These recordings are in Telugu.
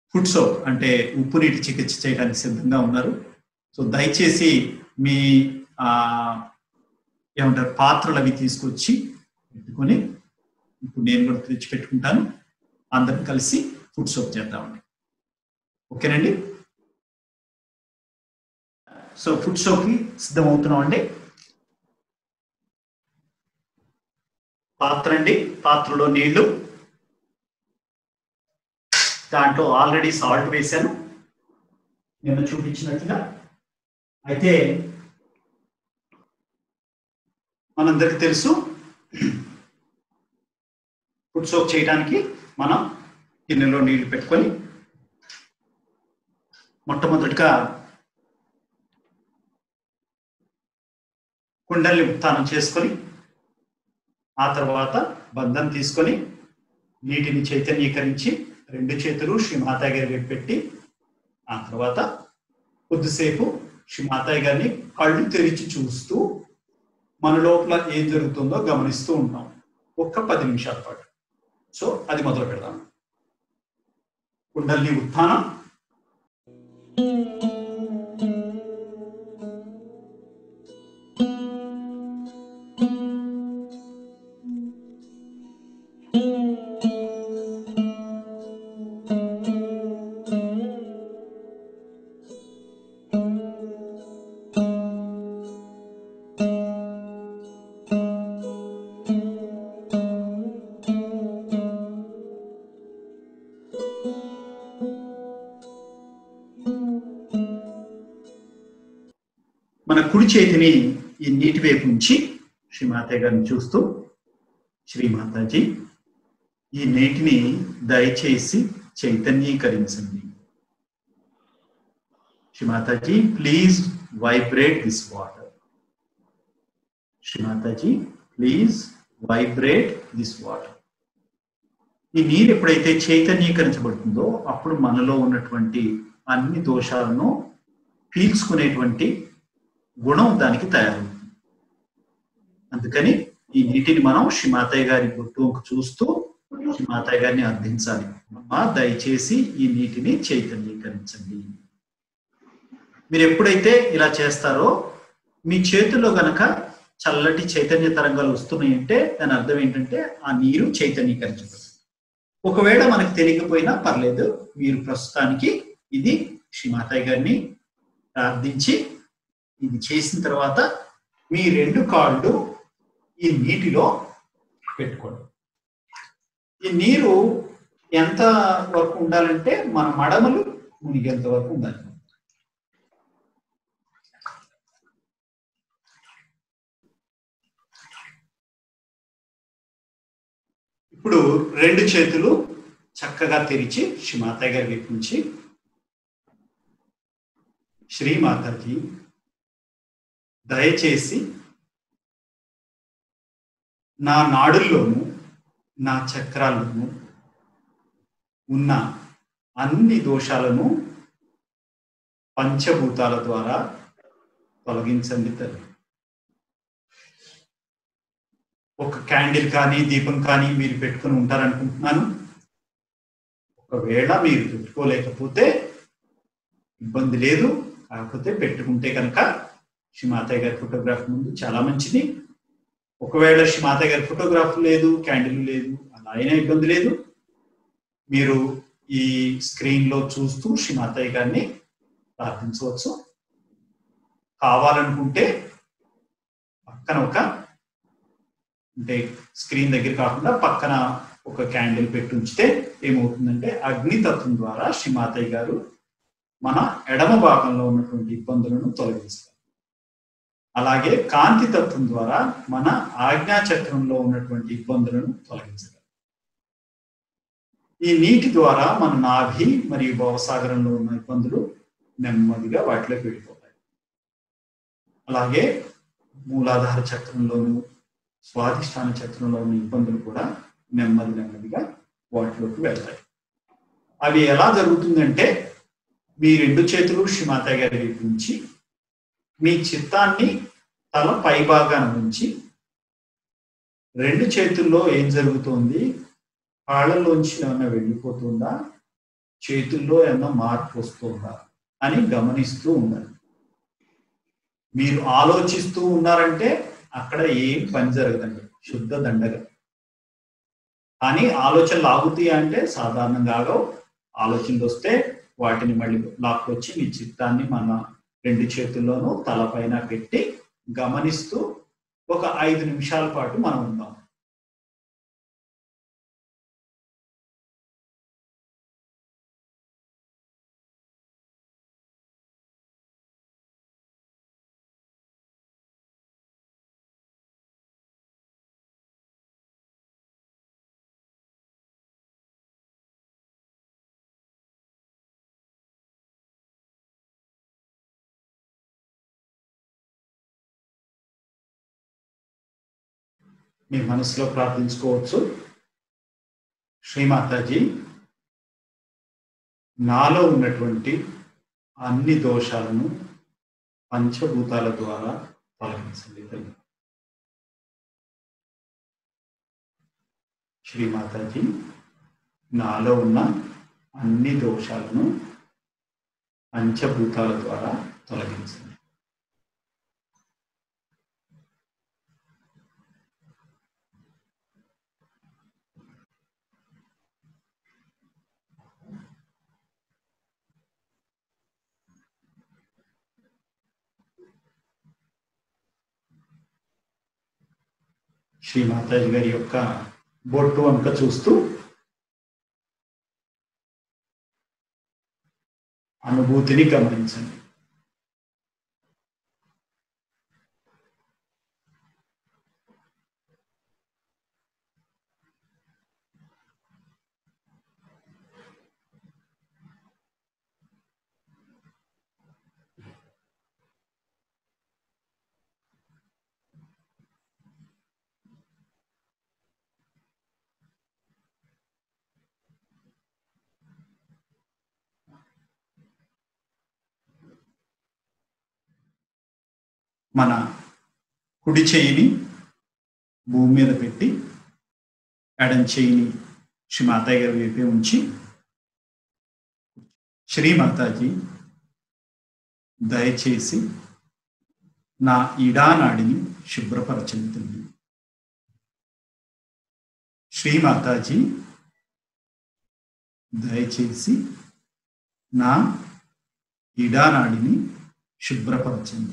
ఫుడ్ సోప్ అంటే ఉప్పు నీటి చికిత్స చేయడానికి సిద్ధంగా ఉన్నారు సో దయచేసి మీ ఆ ఏమంటారు పాత్రలు అవి తీసుకొచ్చి పెట్టుకొని ఇప్పుడు నేను కూడా తెచ్చి పెట్టుకుంటాను అందరం కలిసి ఫుడ్ సోప్ చేద్దామండి ఓకేనండి సో ఫుడ్ సోప్కి సిద్ధమవుతున్నాం అండి పాత్ర అండి పాత్రలో నీళ్లు దాంట్లో ఆల్రెడీ సాల్ట్ వేశాను నేను చూపించినట్లుగా అయితే మనందరికి తెలుసు ఫుడ్ సోప్ చేయడానికి మనం గిన్నెలో నీళ్లు పెట్టుకొని మొట్టమొదటిగా కుండల్ని ఉత్తానం చేసుకొని ఆ తర్వాత బంధం తీసుకొని నీటిని చైతన్యీకరించి రెండు చేతులు శ్రీ మాతాయి గారి వైపు పెట్టి ఆ తర్వాత కొద్దిసేపు శ్రీ మాతాయి గారిని కళ్ళు తెరిచి చూస్తూ మన లోపల ఏం జరుగుతుందో గమనిస్తూ ఉంటాం ఒక్క పది నిమిషాల పాటు సో అది మొదలు పెడదాం కుండల్ని ఉత్థానం మన కుడి చేతిని ఈ నీటి వైపు ఉంచి శ్రీ మాతయ్య గారిని చూస్తూ శ్రీ మాతాజీ ఈ నీటిని దయచేసి చైతన్యీకరించండి Shri Mataji please vibrate this water Shri Mataji please vibrate this water ఈ నీరు ఎప్పుడైతే చైతన్యీకరించబడుతుందో అప్పుడు మనలో ఉన్నటువంటి అన్ని దోషాలను పీల్చుకునేటువంటి గుణం దానికి తయారవుతుంది అందుకని ఈ నీటిని మనం శ్రీమాతయ్య గారి గుర్తు చూస్తూ శ్రీమాతయ్య గారిని అర్థించాలి అమ్మా దయచేసి ఈ నీటిని చైతన్యీకరించండి మీరు ఎప్పుడైతే ఇలా చేస్తారో మీ చేతుల్లో గనక చల్లటి చైతన్య తరంగాలు వస్తున్నాయంటే దాని అర్థం ఏంటంటే ఆ నీరు చైతన్యీకరించబడుతుంది ఒకవేళ మనకు తెలియకపోయినా పర్లేదు మీరు ప్రస్తుతానికి ఇది శ్రీమాతయ్య గారిని ప్రార్థించి ఇది చేసిన తర్వాత మీ రెండు కాళ్ళు ఈ నీటిలో పెట్టుకోండి ఈ నీరు ఎంత వరకు ఉండాలంటే మన మడమలు మునిగేంత వరకు ఉండాలి ఇప్పుడు రెండు చేతులు చక్కగా తెరిచి శ్రీమాతయ్య గారి వైపు నుంచి శ్రీమాతకి దయచేసి నా నాడుల్లోనూ నా చక్రాల్లోనూ ఉన్న అన్ని దోషాలను పంచభూతాల ద్వారా తొలగించండి తల్లి ఒక క్యాండిల్ కానీ దీపం కానీ మీరు పెట్టుకుని ఉంటారనుకుంటున్నాను ఒకవేళ మీరు పెట్టుకోలేకపోతే ఇబ్బంది లేదు కాకపోతే పెట్టుకుంటే కనుక శ్రీమాతయ్య గారి ఫోటోగ్రాఫ్ ముందు చాలా మంచిది ఒకవేళ శ్రీమాతయ్య గారి ఫోటోగ్రాఫ్ లేదు క్యాండిల్ లేదు అలా అయినా ఇబ్బంది లేదు మీరు ఈ స్క్రీన్ లో చూస్తూ శ్రీమాతయ్య గారిని ప్రార్థించవచ్చు కావాలనుకుంటే పక్కన ఒక అంటే స్క్రీన్ దగ్గర కాకుండా పక్కన ఒక క్యాండిల్ పెట్టి ఉంచితే ఏమవుతుందంటే అగ్నితత్వం ద్వారా శ్రీమాతయ్య గారు మన ఎడమ భాగంలో ఉన్నటువంటి ఇబ్బందులను తొలగిస్తారు అలాగే కాంతి తత్వం ద్వారా మన ఆజ్ఞా చక్రంలో ఉన్నటువంటి ఇబ్బందులను తొలగించగలరు ఈ నీటి ద్వారా మన నాభి మరియు భవసాగరంలో ఉన్న ఇబ్బందులు నెమ్మదిగా వాటిలోకి వెళ్ళిపోతాయి అలాగే మూలాధార చక్రంలోను స్వాధిష్టాన చక్రంలో ఉన్న ఇబ్బందులు కూడా నెమ్మది నెమ్మదిగా వాటిలోకి వెళ్తాయి అవి ఎలా జరుగుతుందంటే మీ రెండు చేతులు శ్రీమాతయ్య గారి వైపు నుంచి మీ చిత్తాన్ని తల పై భాగాన ఉంచి రెండు చేతుల్లో ఏం జరుగుతోంది కాళ్ళలోంచి ఏమైనా వెళ్ళిపోతుందా చేతుల్లో ఏమన్నా మార్పు వస్తుందా అని గమనిస్తూ ఉండాలి మీరు ఆలోచిస్తూ ఉన్నారంటే అక్కడ ఏం పని జరగదండి శుద్ధ దండగా కానీ ఆలోచనలు ఆగుతాయి అంటే సాధారణంగా ఆగవు ఆలోచనలు వస్తే వాటిని మళ్ళీ లాక్కొచ్చి మీ చిత్తాన్ని మన రెండు చేతుల్లోనూ తలపైన పెట్టి గమనిస్తూ ఒక ఐదు నిమిషాల పాటు మనం ఉందాం మీ మనసులో ప్రార్థించుకోవచ్చు శ్రీమాతాజీ నాలో ఉన్నటువంటి అన్ని దోషాలను పంచభూతాల ద్వారా తొలగించండి తల్లి శ్రీమాతాజీ నాలో ఉన్న అన్ని దోషాలను పంచభూతాల ద్వారా తొలగించండి శ్రీ మాతాజీ గారి యొక్క బొట్టు వంక చూస్తూ అనుభూతిని గమనించండి మన కుడి చేయిని భూమి మీద పెట్టి ఎడం చేయిని శ్రీ మాతాయి గారి వైపే ఉంచి శ్రీ మాతాజీ దయచేసి నా ఇడానాడిని శుభ్రపరచండి తల్లి శ్రీ మాతాజీ దయచేసి నా ఇడానాడిని శుభ్రపరచండి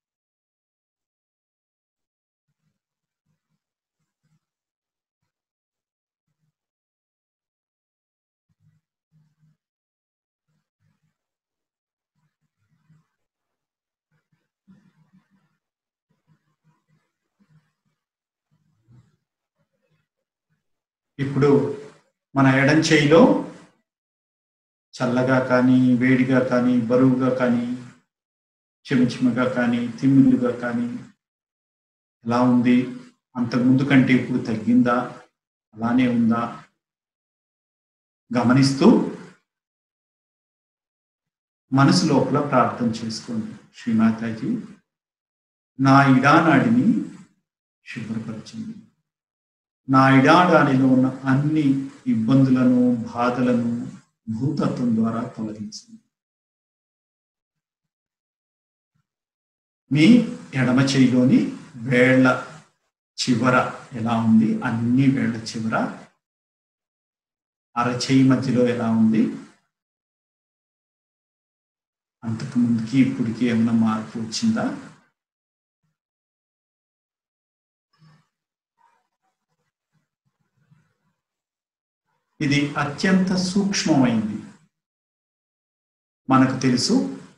ఇప్పుడు మన ఎడం చేయిలో చల్లగా కానీ వేడిగా కానీ బరువుగా కానీ చిమచిమగా కానీ తిమ్మిళ్ళుగా కానీ ఎలా ఉంది అంతకుముందు కంటే ఇప్పుడు తగ్గిందా అలానే ఉందా గమనిస్తూ మనసు లోపల ప్రార్థన చేసుకోండి శ్రీమాతాజీ నా ఇడానాడిని శుభ్రపరచింది నా ఇడాడాడిలో ఉన్న అన్ని ఇబ్బందులను బాధలను భూతత్వం ద్వారా తొలగించింది మీ ఎడమ చేయిలోని వేళ్ల చివర ఎలా ఉంది అన్ని వేళ్ల చివర అరచేయి మధ్యలో ఎలా ఉంది అంతకు ముందుకి ఇప్పటికి ఏమైనా మార్పు వచ్చిందా ఇది అత్యంత సూక్ష్మమైంది మనకు తెలుసు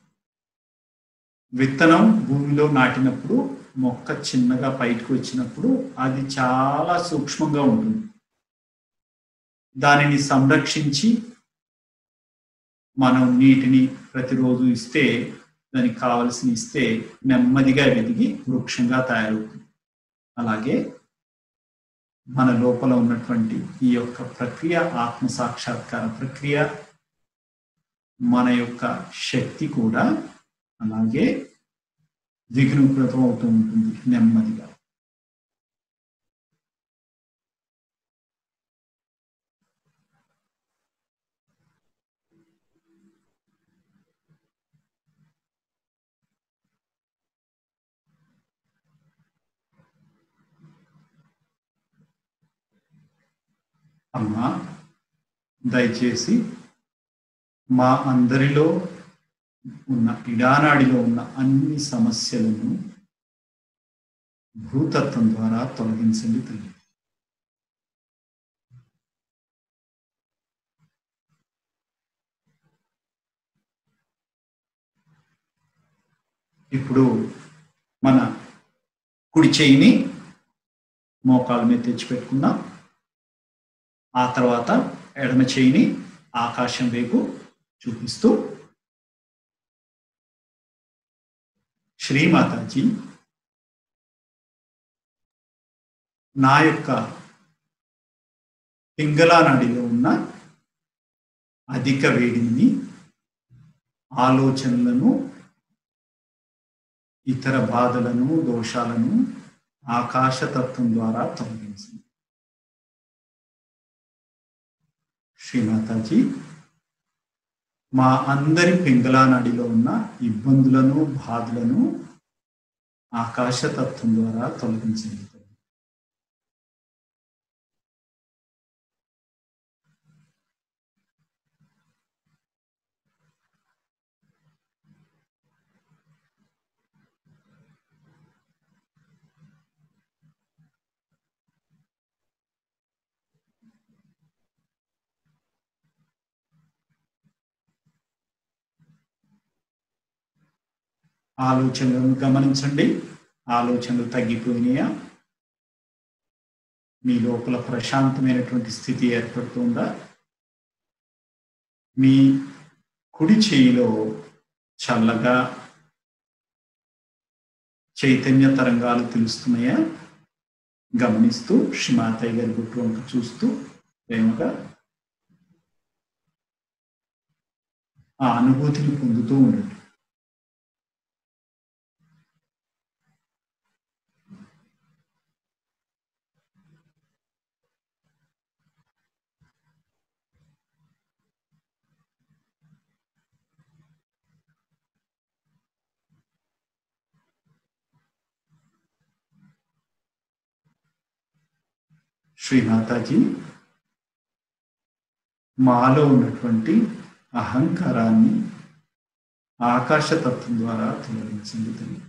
విత్తనం భూమిలో నాటినప్పుడు మొక్క చిన్నగా బయటకు వచ్చినప్పుడు అది చాలా సూక్ష్మంగా ఉంటుంది దానిని సంరక్షించి మనం నీటిని ప్రతిరోజు ఇస్తే దానికి కావలసిన ఇస్తే నెమ్మదిగా ఎదిగి వృక్షంగా తయారవుతుంది అలాగే మన లోపల ఉన్నటువంటి ఈ యొక్క ప్రక్రియ ఆత్మ సాక్షాత్కార ప్రక్రియ మన యొక్క శక్తి కూడా అలాగే ద్విగుణీకృతం అవుతూ ఉంటుంది నెమ్మదిగా అమ్మా దయచేసి మా అందరిలో ఉన్న ఇడానాడిలో ఉన్న అన్ని సమస్యలను భూతత్వం ద్వారా తొలగించండి తల్లి ఇప్పుడు మన కుడి చేయిని మోకాల మీద తెచ్చిపెట్టుకుందాం ఆ తర్వాత ఎడమ చేయిని ఆకాశం వైపు చూపిస్తూ శ్రీమాతాజీ నా యొక్క పింగళా నడిలో ఉన్న అధిక వేడిని ఆలోచనలను ఇతర బాధలను దోషాలను ఆకాశతత్వం ద్వారా తొలగించింది శ్రీమాతాజీ మా అందరి పింగళా నడిలో ఉన్న ఇబ్బందులను బాధలను ఆకాశతత్వం ద్వారా తొలగించింది ఆలోచనలను గమనించండి ఆలోచనలు తగ్గిపోయినాయా మీ లోపల ప్రశాంతమైనటువంటి స్థితి ఏర్పడుతుందా మీ కుడి చేయిలో చల్లగా చైతన్య తరంగాలు తెలుస్తున్నాయా గమనిస్తూ శ్రీమాతయ్య గారి గుట్టు వంక చూస్తూ ప్రేమగా ఆ అనుభూతిని పొందుతూ ఉండండి శ్రీమాతాజీ మాలో ఉన్నటువంటి అహంకారాన్ని ఆకాశతత్వం ద్వారా తొలగించింది తల్లి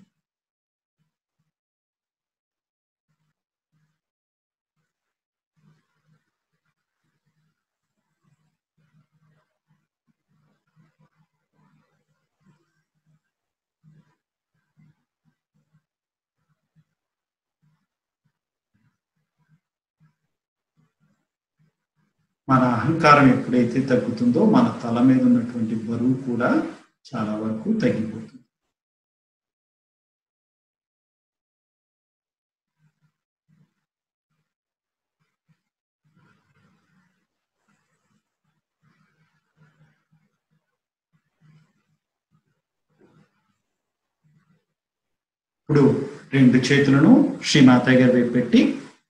మన అహంకారం ఎప్పుడైతే తగ్గుతుందో మన తల మీద ఉన్నటువంటి బరువు కూడా చాలా వరకు తగ్గిపోతుంది ఇప్పుడు రెండు చేతులను శ్రీమాతయ్య గారి వైపు పెట్టి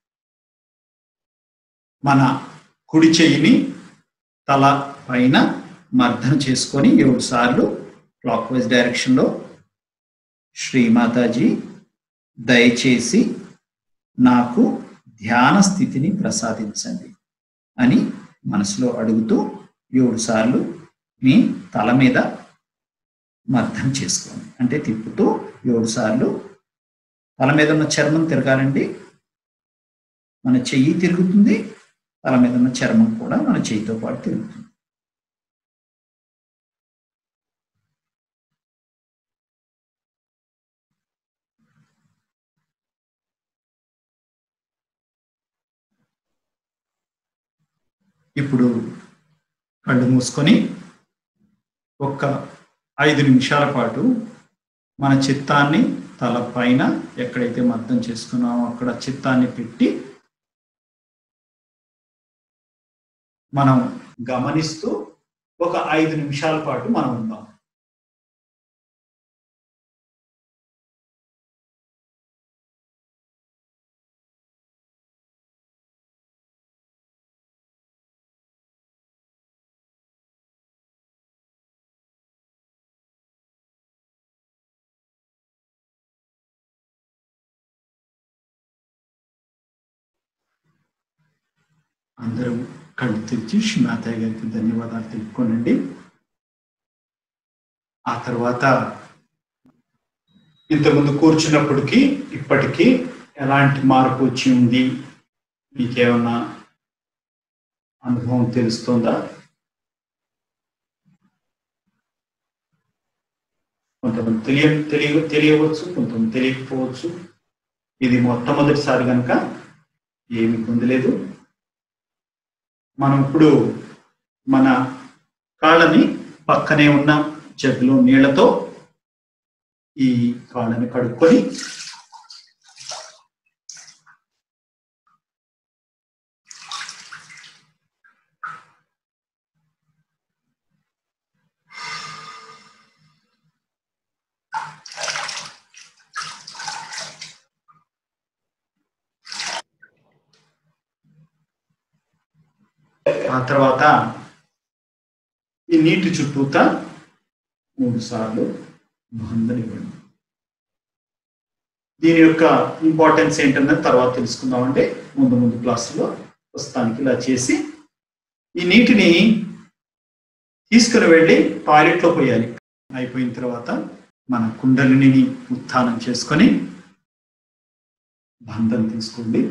మన కుడి చెయ్యిని తల పైన మర్దన చేసుకొని ఏడు సార్లు క్లాక్ వైజ్ డైరెక్షన్లో శ్రీమాతాజీ దయచేసి నాకు ధ్యాన స్థితిని ప్రసాదించండి అని మనసులో అడుగుతూ ఏడు సార్లు మీ తల మీద మర్దం చేసుకోండి అంటే తిప్పుతూ ఏడు సార్లు తల మీద ఉన్న చర్మం తిరగాలండి మన చెయ్యి తిరుగుతుంది తల మీద ఉన్న చర్మం కూడా మన చేయితో పాటు తిరుగుతుంది ఇప్పుడు కళ్ళు మూసుకొని ఒక్క ఐదు నిమిషాల పాటు మన చిత్తాన్ని తల పైన ఎక్కడైతే మద్దం చేసుకున్నామో అక్కడ చిత్తాన్ని పెట్టి మనం గమనిస్తూ ఒక ఐదు నిమిషాల పాటు మనం ఉందాం అందరూ కళ్ళు తెరిచి శ్రీమాతయ్య గారికి ధన్యవాదాలు తెలుపుకోనండి ఆ తర్వాత ఇంతకుముందు కూర్చున్నప్పటికీ ఇప్పటికీ ఎలాంటి మార్పు వచ్చి ఉంది మీకేమన్నా అనుభవం తెలుస్తుందా కొంతమంది తెలియ తెలియ తెలియవచ్చు కొంతమంది తెలియకపోవచ్చు ఇది మొట్టమొదటిసారి కనుక ఏమి పొందలేదు మనం ఇప్పుడు మన కాళ్ళని పక్కనే ఉన్న జగ్గులో నీళ్లతో ఈ కాళ్ళని కడుక్కొని ఆ తర్వాత ఈ నీటి చుట్టూత మూడు సార్లు బంధనివ్వండి దీని యొక్క ఇంపార్టెన్స్ ఏంటన్నది తర్వాత తెలుసుకుందామంటే ముందు ముందు క్లాసులో ప్రస్తుతానికి ఇలా చేసి ఈ నీటిని తీసుకుని వెళ్ళి టాయిలెట్లో పోయాలి అయిపోయిన తర్వాత మన కుండలిని ఉత్థానం చేసుకొని బంధం తీసుకోండి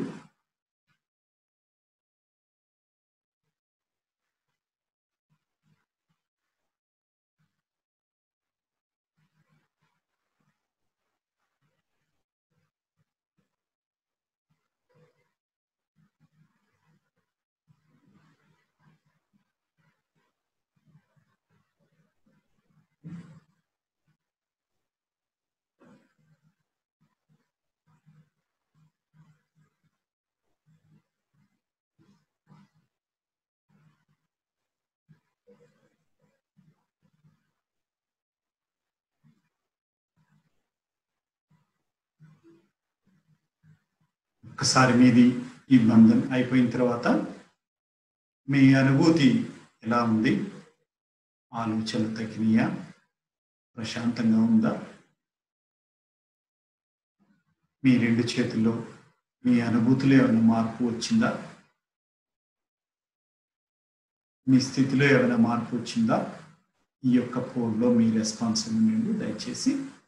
ఒకసారి మీది ఈ బంధం అయిపోయిన తర్వాత మీ అనుభూతి ఎలా ఉంది ఆలోచనలు తగ్గినాయా ప్రశాంతంగా ఉందా మీ రెండు చేతుల్లో మీ అనుభూతిలో ఏమైనా మార్పు వచ్చిందా మీ స్థితిలో ఏమైనా మార్పు వచ్చిందా ఈ యొక్క పోల్లో మీ రెస్పాన్స్ నుండి దయచేసి